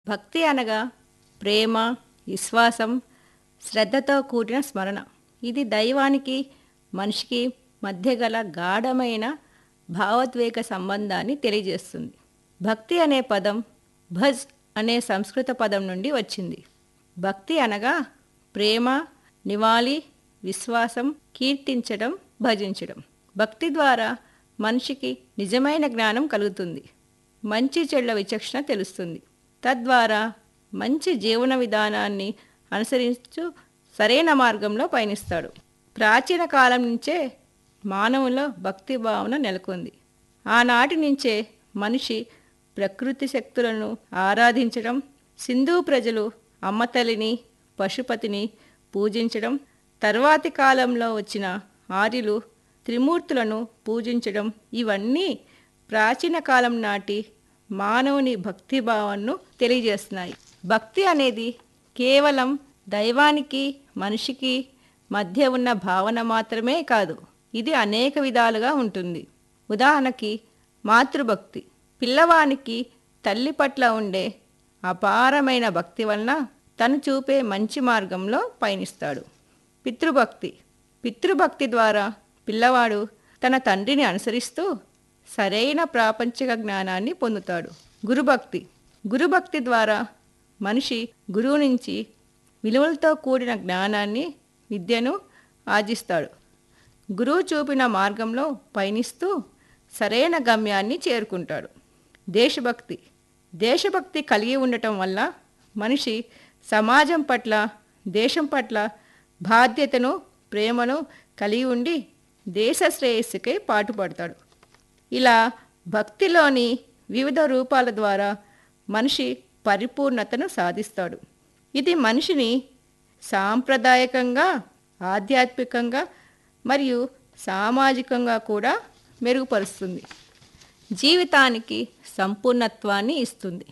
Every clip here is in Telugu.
భక్తి అనగా ప్రేమ విశ్వాసం శ్రద్ధతో కూడిన స్మరణ ఇది దైవానికి మనిషికి మధ్య గల గాఢమైన భావోద్వేగ సంబంధాన్ని తెలియజేస్తుంది భక్తి అనే పదం భజ్ అనే సంస్కృత పదం నుండి వచ్చింది భక్తి అనగా ప్రేమ నివాళి విశ్వాసం కీర్తించడం భజించడం భక్తి ద్వారా మనిషికి నిజమైన జ్ఞానం కలుగుతుంది మంచి చెడ్ల విచక్షణ తెలుస్తుంది తద్వారా మంచి జీవన విధానాన్ని అనుసరించు సరైన మార్గంలో పయనిస్తాడు ప్రాచీన కాలం నుంచే మానవులో భక్తి భావన నెలకొంది ఆనాటి నుంచే మనిషి ప్రకృతి శక్తులను ఆరాధించడం సింధు ప్రజలు అమ్మతల్లిని పశుపతిని పూజించడం తర్వాతి కాలంలో వచ్చిన ఆర్యులు త్రిమూర్తులను పూజించడం ఇవన్నీ ప్రాచీన కాలం నాటి మానవుని భక్తి భావనను తెలియజేస్తున్నాయి భక్తి అనేది కేవలం దైవానికి మనిషికి మధ్య ఉన్న భావన మాత్రమే కాదు ఇది అనేక విధాలుగా ఉంటుంది ఉదాహరణకి మాతృభక్తి పిల్లవానికి తల్లి పట్ల ఉండే అపారమైన భక్తి వలన తను చూపే మంచి మార్గంలో పయనిస్తాడు పితృభక్తి పితృభక్తి ద్వారా పిల్లవాడు తన తండ్రిని అనుసరిస్తూ సరైన ప్రాపంచిక జ్ఞానాన్ని పొందుతాడు గురుభక్తి గురుభక్తి ద్వారా మనిషి గురువు నుంచి విలువలతో కూడిన జ్ఞానాన్ని విద్యను ఆర్జిస్తాడు గురువు చూపిన మార్గంలో పయనిస్తూ సరైన గమ్యాన్ని చేరుకుంటాడు దేశభక్తి దేశభక్తి కలిగి ఉండటం వల్ల మనిషి సమాజం పట్ల దేశం పట్ల బాధ్యతను ప్రేమను కలిగి ఉండి దేశ శ్రేయస్సుకై పాటుపడతాడు ఇలా భక్తిలోని వివిధ రూపాల ద్వారా మనిషి పరిపూర్ణతను సాధిస్తాడు ఇది మనిషిని సాంప్రదాయకంగా ఆధ్యాత్మికంగా మరియు సామాజికంగా కూడా మెరుగుపరుస్తుంది జీవితానికి సంపూర్ణత్వాన్ని ఇస్తుంది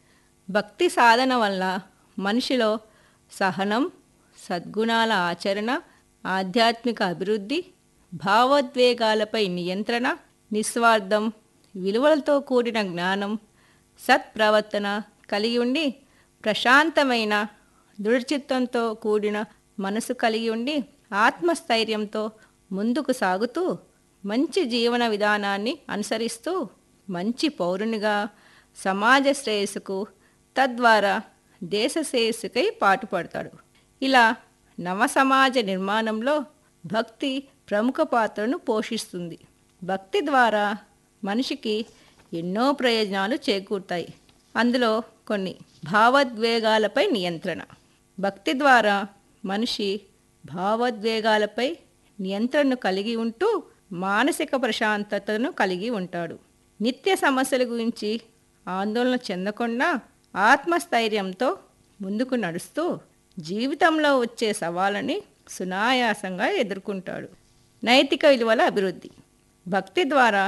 భక్తి సాధన వల్ల మనిషిలో సహనం సద్గుణాల ఆచరణ ఆధ్యాత్మిక అభివృద్ధి భావోద్వేగాలపై నియంత్రణ నిస్వార్థం విలువలతో కూడిన జ్ఞానం సత్ప్రవర్తన కలిగి ఉండి ప్రశాంతమైన దృఢచిత్తంతో కూడిన మనసు కలిగి ఉండి ఆత్మస్థైర్యంతో ముందుకు సాగుతూ మంచి జీవన విధానాన్ని అనుసరిస్తూ మంచి పౌరునిగా సమాజ శ్రేయస్సుకు తద్వారా దేశ శ్రేయస్సుకై పాటుపడతాడు ఇలా నవ సమాజ నిర్మాణంలో భక్తి ప్రముఖ పాత్రను పోషిస్తుంది భక్తి ద్వారా మనిషికి ఎన్నో ప్రయోజనాలు చేకూరుతాయి అందులో కొన్ని భావోద్వేగాలపై నియంత్రణ భక్తి ద్వారా మనిషి భావోద్వేగాలపై నియంత్రణను కలిగి ఉంటూ మానసిక ప్రశాంతతను కలిగి ఉంటాడు నిత్య సమస్యల గురించి ఆందోళన చెందకుండా ఆత్మస్థైర్యంతో ముందుకు నడుస్తూ జీవితంలో వచ్చే సవాళ్ళని సునాయాసంగా ఎదుర్కొంటాడు నైతిక విలువల అభివృద్ధి భక్తి ద్వారా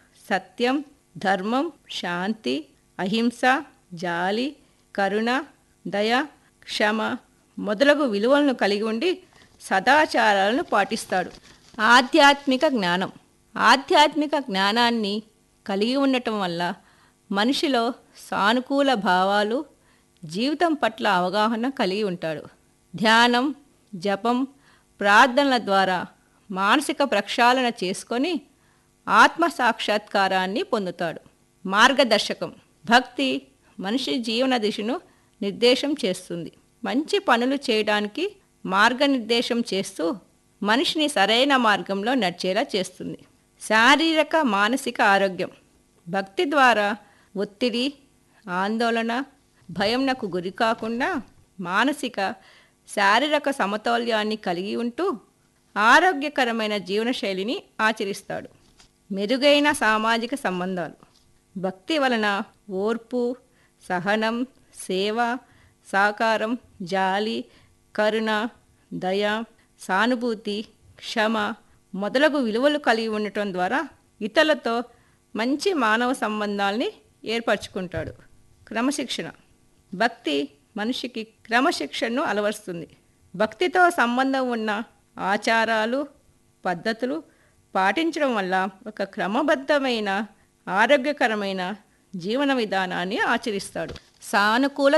సత్యం ధర్మం శాంతి అహింస జాలి కరుణ దయ క్షమ మొదలగు విలువలను కలిగి ఉండి సదాచారాలను పాటిస్తాడు ఆధ్యాత్మిక జ్ఞానం ఆధ్యాత్మిక జ్ఞానాన్ని కలిగి ఉండటం వల్ల మనిషిలో సానుకూల భావాలు జీవితం పట్ల అవగాహన కలిగి ఉంటాడు ధ్యానం జపం ప్రార్థనల ద్వారా మానసిక ప్రక్షాళన చేసుకొని ఆత్మ సాక్షాత్కారాన్ని పొందుతాడు మార్గదర్శకం భక్తి మనిషి జీవన దిశను నిర్దేశం చేస్తుంది మంచి పనులు చేయడానికి మార్గనిర్దేశం చేస్తూ మనిషిని సరైన మార్గంలో నడిచేలా చేస్తుంది శారీరక మానసిక ఆరోగ్యం భక్తి ద్వారా ఒత్తిడి ఆందోళన భయంనకు గురి కాకుండా మానసిక శారీరక సమతౌల్యాన్ని కలిగి ఉంటూ ఆరోగ్యకరమైన జీవనశైలిని ఆచరిస్తాడు మెరుగైన సామాజిక సంబంధాలు భక్తి వలన ఓర్పు సహనం సేవ సాకారం జాలి కరుణ దయ సానుభూతి క్షమ మొదలగు విలువలు కలిగి ఉండటం ద్వారా ఇతరులతో మంచి మానవ సంబంధాల్ని ఏర్పరచుకుంటాడు క్రమశిక్షణ భక్తి మనిషికి క్రమశిక్షణను అలవరుస్తుంది భక్తితో సంబంధం ఉన్న ఆచారాలు పద్ధతులు పాటించడం వల్ల ఒక క్రమబద్ధమైన ఆరోగ్యకరమైన జీవన విధానాన్ని ఆచరిస్తాడు సానుకూల